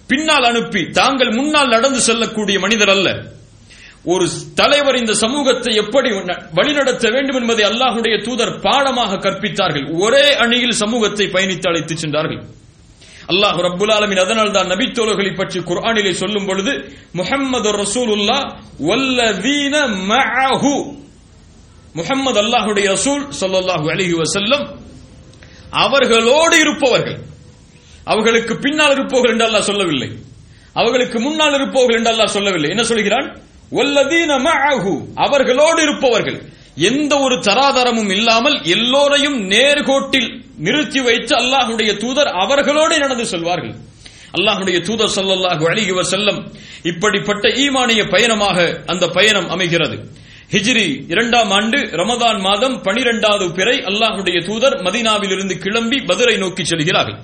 பின்னால் அனுப்பி தாங்கள் முன்னால் நடந்து செல்லக்கூடிய மனிதர் அல்ல ஒரு தலைவர் இந்த சமூகத்தை எப்படி ந- வழிநடத்த வேண்டும் என்பதை அல்லாஹுடைய தூதர் பாடமாக கற்பித்தார்கள் ஒரே அணியில் சமூகத்தை பயணித்து அழைத்துச் சென்றார்கள் அல்லாஹ் ரப்புல் ஆலமீன் அதனால் தான் நபித்தோழர்களை பற்றி குர்ஆனிலே சொல்லும் பொழுது முஹம்மது ரசூலுல்லா வல்லதீன மஅஹு முஹம்மது அல்லாஹ்வுடைய ரசூல் ஸல்லல்லாஹு அலைஹி வஸல்லம் அவர்களோடு இருப்பவர்கள் அவர்களுக்கு பின்னால் இருப்பவர்கள் என்று அல்லாஹ் சொல்லவில்லை அவர்களுக்கு முன்னால் இருப்பவர்கள் என்று அல்லாஹ் சொல்லவில்லை என்ன சொல்கிறான் வல்லதீன மஅஹு அவர்களோடு இருப்பவர்கள் எந்த ஒரு தராதரமும் இல்லாமல் எல்லோரையும் நேர்கோட்டில் நிறுத்தி வைத்து அல்லாஹ்வுடைய தூதர் அவர்களோடு நடந்து செல்வார்கள் அல்லாஹ்வுடைய தூதர் ஸல்லல்லாஹு அலைஹி வஸல்லம் இப்படிப்பட்ட ஈமானிய பயணமாக அந்த பயணம் அமைகிறது ஹிஜ்ரி இரண்டாம் ஆண்டு ரமதான் மாதம் பனிரெண்டாவது பிறை அல்லாஹ்வுடைய தூதர் மதீனாவிலிருந்து கிளம்பி பதுரை நோக்கி செல்கிறார்கள்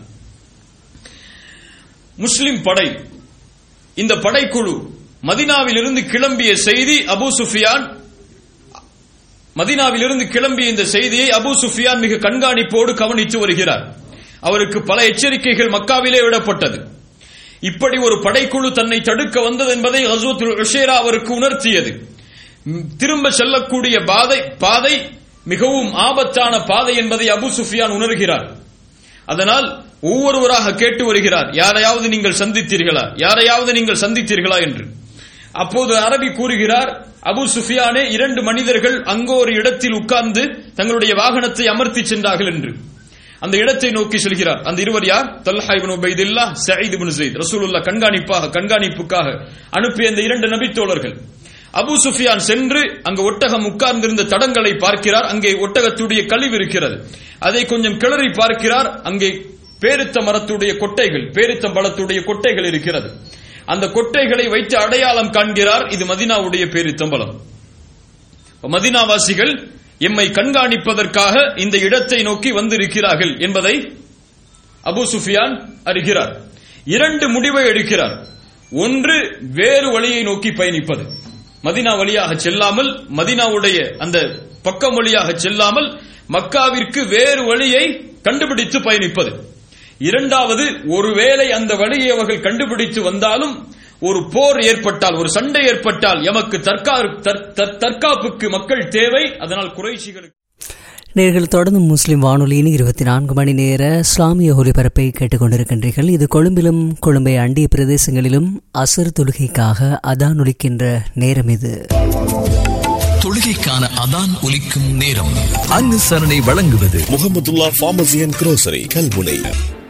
முஸ்லிம் படை இந்த படைக்குழு மதினாவிலிருந்து கிளம்பிய செய்தி அபூ சுஃபியான் மதினாவிலிருந்து கிளம்பிய இந்த செய்தியை அபூ சுஃபியான் மிக கண்காணிப்போடு கவனித்து வருகிறார் அவருக்கு பல எச்சரிக்கைகள் மக்காவிலே விடப்பட்டது இப்படி ஒரு படைக்குழு தன்னை தடுக்க வந்தது என்பதை ஹஸ்வத்துல் உஷேரா அவருக்கு உணர்த்தியது ம், திரும்ப செல்லக்கூடிய பாதை பாதை மிகவும் ஆபத்தான பாதை என்பதை அபூ சுஃபியான் உணர்கிறார் அதனால் ஒவ்வொருவராக கேட்டு வருகிறார் யாரையாவது நீங்கள் சந்தித்தீர்களா யாரையாவது நீங்கள் சந்தித்தீர்களா என்று அப்போது அரபி கூறுகிறார் அபு சுஃபியானே இரண்டு மனிதர்கள் அங்கோ ஒரு இடத்தில் உட்கார்ந்து தங்களுடைய வாகனத்தை அமர்த்தி சென்றார்கள் என்று அந்த இடத்தை நோக்கி செல்கிறார் அந்த இருவர் யார் தல்ஹா இப்னு உபைதில்லா சயீத் இப்னு ஸைத் ரசூலுல்லாஹ் கண்காணிப்பாக கண்காணிப்புக்காக அனுப்பிய இந்த இரண்டு நபித்தோழர்கள் அபு சுஃபியான் சென்று அங்கு ஒட்டகம் உட்கார்ந்திருந்த தடங்களை பார்க்கிறார் அங்கே ஒட்டகத்துடைய கழிவு இருக்கிறது அதை கொஞ்சம் கிளறி பார்க்கிறார் அங்கே பேரித்த மரத்துடைய கொட்டைகள் பேரித்த பழத்துடைய கொட்டைகள் இருக்கிறது அந்த கொட்டைகளை வைத்து அடையாளம் காண்கிறார் இது மதினாவுடைய பேரித்தம்பலம் மதினாவாசிகள் எம்மை கண்காணிப்பதற்காக இந்த இடத்தை நோக்கி வந்திருக்கிறார்கள் என்பதை அபு சுஃபியான் அறிகிறார் இரண்டு முடிவை எடுக்கிறார் ஒன்று வேறு வழியை நோக்கி பயணிப்பது மதினா வழியாக செல்லாமல் மதினாவுடைய அந்த பக்கம் வழியாக செல்லாமல் மக்காவிற்கு வேறு வழியை கண்டுபிடித்து பயணிப்பது இரண்டாவது ஒருவேளை அந்த வழியை அவர்கள் கண்டுபிடித்து வந்தாலும் ஒரு போர் ஏற்பட்டால் ஒரு சண்டை ஏற்பட்டால் எமக்கு தற்கா தற்- தற்- தற்காப்புக்கு மக்கள் தேவை அதனால் குறைஷிகளுக்கு நேர்கள் தொடர்ந்து முஸ்லிம் வானொலியின் இருபத்தி நான்கு மணி நேர இஸ்லாமிய ஒலிபரப்பை கேட்டுக்கொண்டிருக்கின்றீர்கள் இது கொழும்பிலும் கொழும்பை அண்டிய பிரதேசங்களிலும் அசர் தொழுகைக்காக அதான் ஒலிக்கின்ற நேரம் இது தொழுகைக்கான அதான் ஒலிக்கும் நேரம் அனுசரணை வழங்குவது Mohamedullah pharmacy and grocery Kalmunai